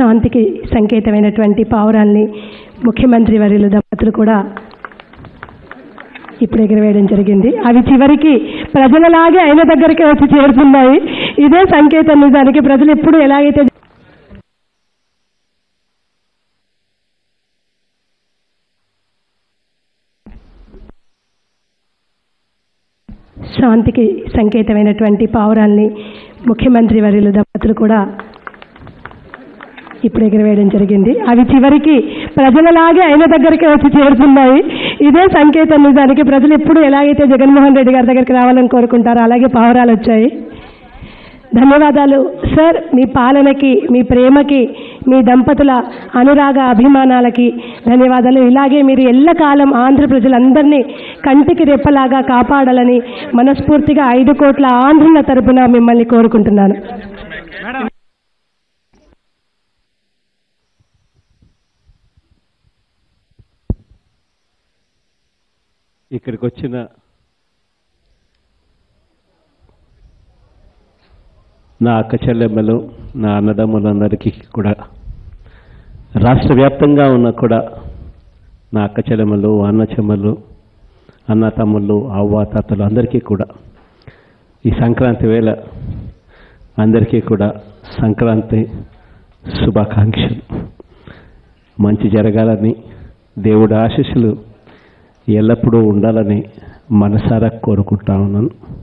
శాంతికి సంకేతమైనటువంటి పావురాల్ని ముఖ్యమంత్రి వర్యులు దంపతులు కూడా ఇప్పుడు ఎగరవేయడం జరిగింది అవి చివరికి ప్రజలలాగే ఆయన దగ్గరికి వచ్చి చేరుతున్నాయి ఇదే సంకేతం నిజానికి ప్రజలు ఎప్పుడు ఎలాగైతే శాంతికి సంకేతమైనటువంటి పావురాల్ని ముఖ్యమంత్రి వర్యులు దంపతులు కూడా ఇప్పుడు ఎగరవేయడం జరిగింది అవి చివరికి ప్రజలలాగే ఆయన దగ్గరికి వచ్చి చేరుతున్నాయి ఇదే సంకేతం నిజానికి ప్రజలు ఎప్పుడు ఎలాగైతే జగన్మోహన్ రెడ్డి గారి దగ్గరికి రావాలని కోరుకుంటారో అలాగే పావురాలు వచ్చాయి ధన్యవాదాలు సార్ మీ పాలనకి మీ ప్రేమకి మీ దంపతుల అనురాగ అభిమానాలకి ధన్యవాదాలు ఇలాగే మీరు ఎల్లకాలం ఆంధ్ర ప్రజలందరినీ కంటికి రెప్పలాగా కాపాడాలని మనస్ఫూర్తిగా ఐదు కోట్ల ఆంధ్రుల తరపున మిమ్మల్ని కోరుకుంటున్నాను ఇక్కడికి వచ్చిన నా అక్క చెల్లెమ్మలు నా అన్నదమ్ములందరికీ కూడా రాష్ట్ర వ్యాప్తంగా ఉన్న కూడా నా అక్క చెల్లెమ్మలు అన్న చెమ్మలు అన్న తమ్ముళ్ళు అవ్వ తాతలు అందరికీ కూడా ఈ సంక్రాంతి వేళ అందరికీ కూడా సంక్రాంతి శుభాకాంక్షలు మంచి జరగాలని దేవుడి ఆశీస్సులు ఎల్లప్పుడూ ఉండాలని మనసారా కోరుకుంటా ఉన్నాను